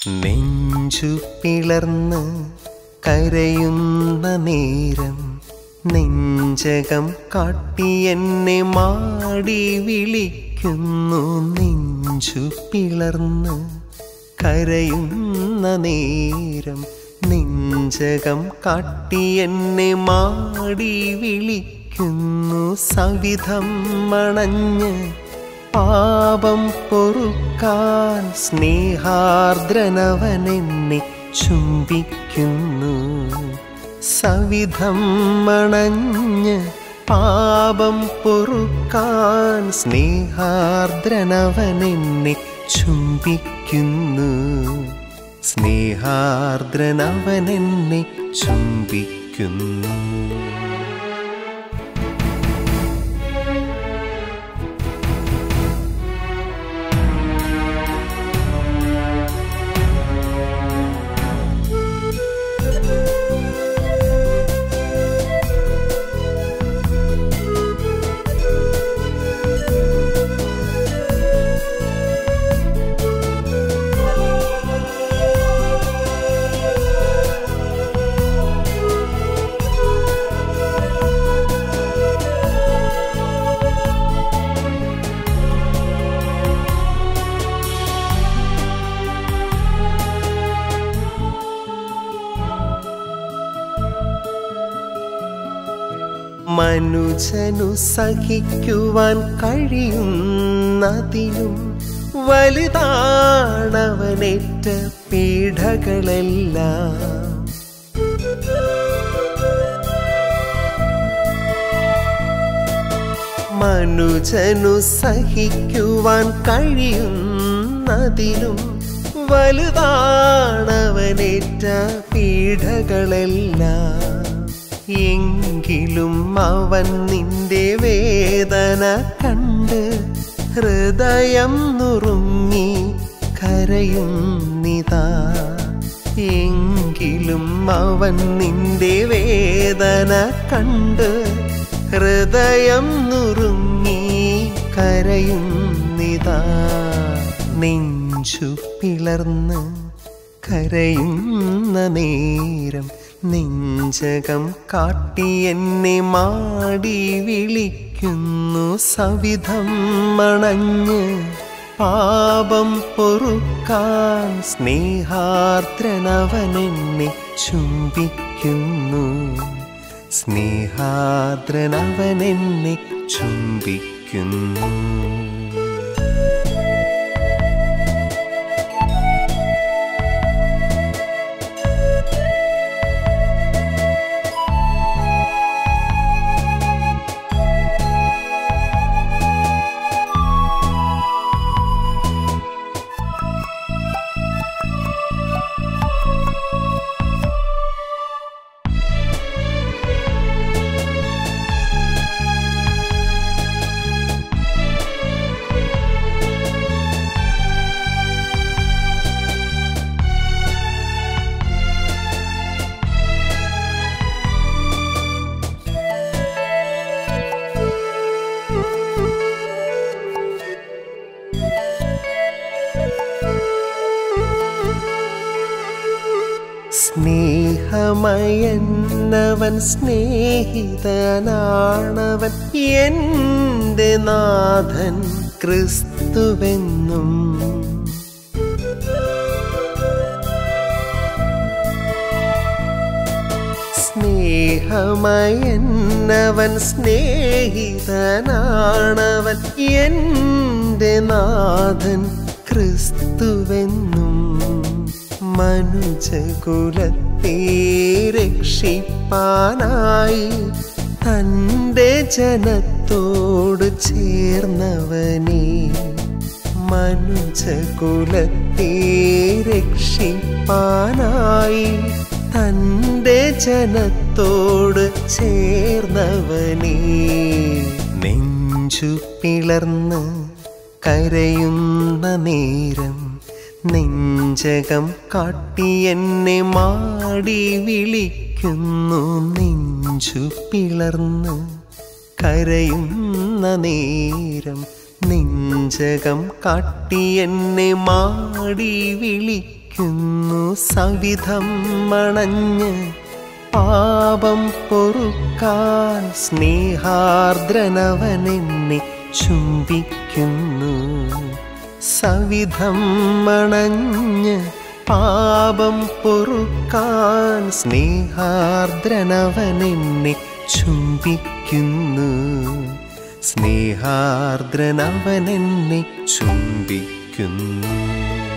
നെഞ്ചു പിളർന്ന് കരയുന്ന നേരം നെഞ്ചകം കാട്ടി എന്നെ മാടി വിളിക്കുന്നു നെഞ്ചു പിളർന്ന് കരയുന്ന നേരം നെഞ്ചകം കാട്ടി എന്നെ മാടി വിളിക്കുന്നു സവിധം മണഞ്ഞ് പാപം പൊറുക്കാൻ സ്നേഹാർദ്രനവൻ എന്നെ ചുംബിക്കുന്നു സവിധം മണഞ്ഞ് പാപം പൊറുക്കാൻ സ്നേഹാർദ്രനവൻ എന്നെ ചുംബിക്കുന്നു സ്നേഹാർദ്രനവൻ എന്നെ ചുംബിക്കുന്നു മനുജനു സഹിക്കുവാൻ കഴിയുന്നതിനും വലുതാണവനേറ്റ പീഡകളെല്ലാം മനുജനു സഹിക്കുവാൻ കഴിയുന്നതിനും വലുതാണവനേറ്റ പീഡകളെല്ലാം എങ്കിലും അവൻ നിന്റെ വേദന കണ്ട് ഹൃദയം നുറുങ്ങി കരയുന്നിതാ എങ്കിലും അവൻ നിന്റെ വേദന കണ്ട് ഹൃദയം നുറുങ്ങി കരയുന്നിതാ നെഞ്ചു പിളർന്ന് കരയുന്ന നേരം നെഞ്ചകം കാട്ടി എന്നെ മാടി വിളിക്കുന്നു സവിധം മണഞ്ഞ് പാപം പൊറുക്കാൻ സ്നേഹാർദ്രനവൻ എന്നെ ചുംബിക്കുന്നു സ്നേഹാർദ്രനവൻ എന്നെ ചുംബിക്കുന്നു സ്നേഹമയന്നവൻ സ്നേഹിതനാണവൻ എൻ്റെ നാഥൻ ക്രിസ്തുവെന്നും സ്നേഹമയന്നവൻ സ്നേഹിതനാണവൻ എൻ്റെ നാഥൻ ക്രിസ്തുവെന്നും മനുജകുലത്തെ രക്ഷിപ്പാനായി തൻ്റെ ജനത്തോട് ചേർന്നവനെ മനുജകുലത്തെ രക്ഷിപ്പാനായി തൻ്റെ ജനത്തോട് ചേർന്നവനെ നെഞ്ചു പിളർന്ന് കരയുന്ന നേരം നെഞ്ചകം കാട്ടി എന്നെ മാടി വിളിക്കുന്നു നെഞ്ചു പിളർന്ന് കരയുന്ന നേരം നെഞ്ചകം കാട്ടി എന്നെ മാടി വിളിക്കുന്നു വിളിക്കുന്നു സവിധം മണഞ്ഞ് പാപം പൊറുക്കാൻ സ്നേഹാർദ്രനവൻ എന്നെ ചുംബിക്കുന്നു സവിധം മണഞ്ഞ് പാപം പൊറുക്കാൻ സ്നേഹാർദ്രനവൻ എന്നെ ചുംബിക്കുന്നു സ്നേഹാർദ്രനവൻ എന്നെ ചുംബിക്കുന്നു